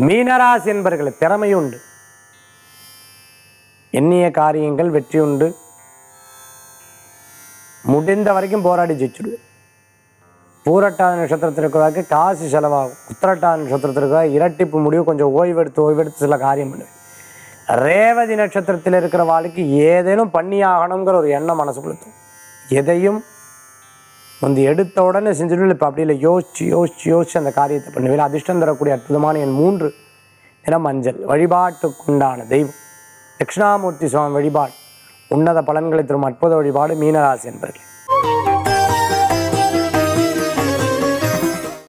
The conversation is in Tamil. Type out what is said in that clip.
மீனராசி என்பர்கள் திறமை உண்டு எண்ணிய காரியங்கள் வெற்றி உண்டு முடிந்த வரைக்கும் போராடி ஜெயிச்சுடுவேன் பூரட்டாத நட்சத்திரத்திற்கு காசு செலவாகும் உத்திரட்டாத நட்சத்திரத்திற்கு இரட்டிப்பு முடிவு கொஞ்சம் ஓய்வெடுத்து ஓய்வெடுத்து சில காரியம் பண்ணுவேன் ரேவதி நட்சத்திரத்தில் இருக்கிற வாழ்க்கை ஏதேனும் பண்ணி ஆகணுங்கிற ஒரு எண்ணம் மனசுக்குள்ள தோணும் எதையும் வந்து எடுத்த உடனே செஞ்சுட்டு இப்போ அப்படி இல்லை யோசிச்சு யோசிச்சு யோசிச்சு அந்த காரியத்தை பண்ணுவேன் அதிர்ஷ்டம் தரக்கூடிய அற்புதமான என் மூன்று நிறம் மஞ்சள் வழிபாட்டுக்குண்டான தெய்வம் தட்சிணாமூர்த்தி சுவாமி வழிபாடு உன்னத பலன்களை தரும் அற்புத வழிபாடு மீனராசி என்பர்கள்